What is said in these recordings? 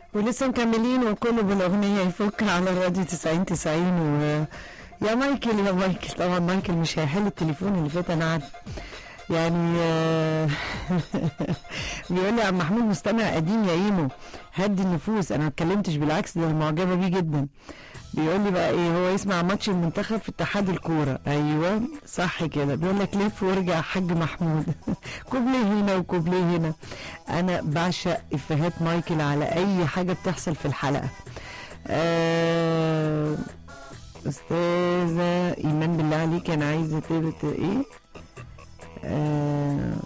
ولسه مكملين وكله بالاغنيه يفك على الراديو 90 90 و يا مايكل يا مايكل طبعا مايكل مش هيحل التليفون اللي فات انا عارف يعني آه، بيقول لي يا عم محمود مستمع قديم يا ايمو هدي النفوس انا ما اتكلمتش بالعكس ده أنا معجبه بيه جدا بيقول لي بقى ايه هو يسمع ماتش المنتخب في اتحاد الكوره ايوه صح كده بيقول لك لف وارجع يا حاج محمود كوبليه هنا وكوبليه هنا انا بعشق افيهات مايكل على اي حاجه بتحصل في الحلقه آه استاذه ايمان بالله عليك انا عايزه تبت ايه آه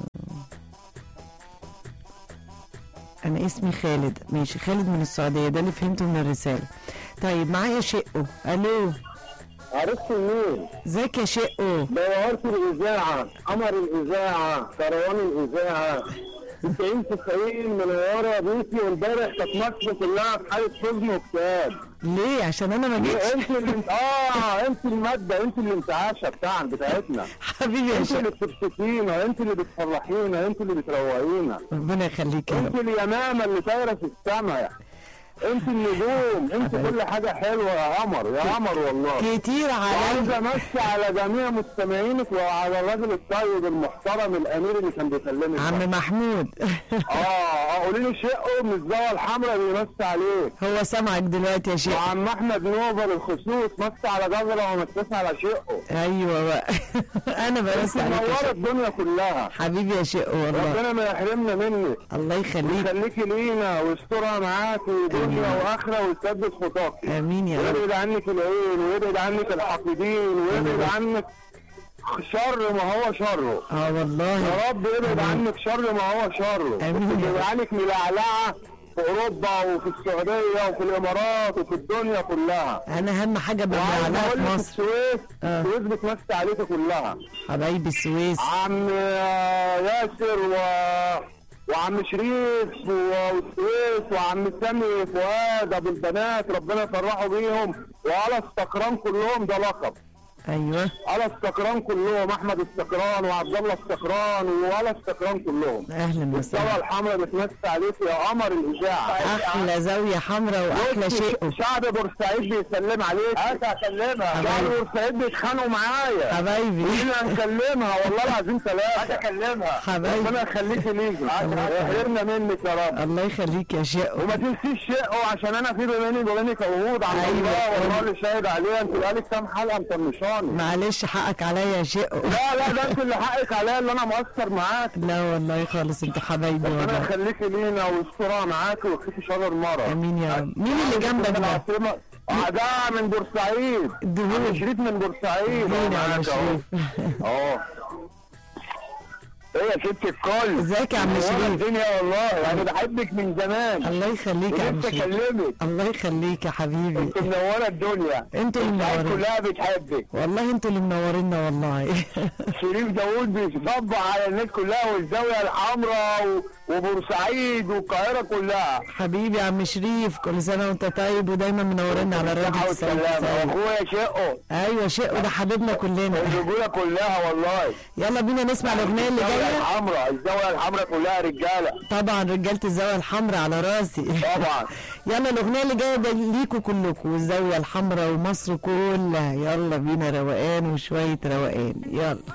انا اسمي خالد ماشي خالد من السعوديه ده اللي فهمته من الرساله طيب معايا شقه الو عرفت منين؟ ازيك يا شقه دورت الإذاعة قمر الإذاعة كروان الإذاعة 90 90 منورة بيتي وامبارح كانت مصر كلها في حالة حزن واكتئاب ليه عشان انا ما جيتش انت اللي اه انت المادة انت الانتعاشة بتاعنا بتاعتنا حبيبي يا انت اللي شقه بتبسطينا انت اللي بتفرحينا انت اللي بتروقينا ربنا يخليك يا انت رب اليمامة اللي طايرة في السماء انت النجوم انت كل حاجة حلوة يا قمر يا قمر والله كتير وعايز عليا امسي على جميع مستمعينك وعلى الراجل الطيب المحترم الامير اللي كان بيكلمك ده. عم محمود اه اه قولي لي شقه من الزاويه الحمراء بيمسي عليك هو سامعك دلوقتي يا شقه وعم احمد نوبل الخصوص مسي على جزره ومسي على شقه ايوه بقى انا انت برس عليك يا منوره شقه الدنيا كلها حبيبي يا شقه والله ربنا ما يحرمنا منك الله يخليك ويخليكي لينا ويسترها معاكي دنيا واخره ويثبت خطاكي امين يا رب ويبعد عنك العين ويبعد عنك الحاقدين ويبعد عنك شر ما هو شره اه والله يا رب ابعد عنك شر ما هو شره آمين يا رب. ابعد عنك ملعلعه في اوروبا وفي السعوديه وفي الامارات وفي الدنيا كلها انا اهم حاجه وعايز ببلعها اقول في لك مصر السويس آه. السويس بتمسي عليكي كلها حبايبي السويس عم آه، ياسر و وعم شريف و- والسويس وعم سامي فؤاد ابو البنات ربنا يفرحوا بيهم وعلى السكران كلهم ده لقب ايوه على السكران كلهم احمد السكران وعبد الله السكران وعلى السكران كلهم اهلا الزاويه وسهلا الحمراء بتمسي عليك يا قمر الاذاعه احلى زاويه حمراء واحلى بص، شقه شعب بورسعيد بيسلم عليك هات اكلمها شعب بورسعيد بيتخانقوا معايا حبايبي قلنا نكلمها والله العظيم ثلاثة هات اكلمها حبايبي. ربنا يخليكي ليكي يحرمنا منك يا رب الله يخليك يا شقه وما تنسيش شقه عشان انا في بيني وبينك وعود على أيوة. الله والله اللي شاهد عليها انت بقالك كام حلقه مطنشاني معلش حقك عليا يا شقه لا لا ده انت اللي حقك عليا اللي انا مقصر معاك لا والله خالص انت حبايبي ربنا والله يخليكي لينا ويسترها معاك ويكفيكي شر المرض امين يا رب مين اللي جنبك ده العاصمة آه، ده من بورسعيد الدهون. عم شريف من بورسعيد مين يا عم معاك أهو. شريف اه ايه يا ست الكل ازيك يا عم منورة شريف الدنيا والله يعني بحبك من زمان الله يخليك يا عم ولسه شريف اكلمك الله يخليك يا حبيبي انت منوره الدنيا انتوا اللي الناس منورين كلها بتحبك والله انتوا اللي منورينا والله شريف داوود بيصب على الناس كلها والزاويه الحمراء و- وبورسعيد والقاهره كلها حبيبي يا عم شريف كل سنه وانت طيب ودايما منورنا على الراديو الصحة 90 والسلامة 90. واخويا شقه ايوه شقه ده حبيبنا كلنا الرجوله كلها والله يلا بينا نسمع الاغنيه اللي الزاويه جايه الحمراء الزاويه الحمراء كلها رجاله طبعا رجاله الزاويه الحمراء على راسي طبعا يلا الاغنيه اللي جايه ده ليكوا كلكم والزاويه الحمراء ومصر كلها يلا بينا روقان وشويه روقان يلا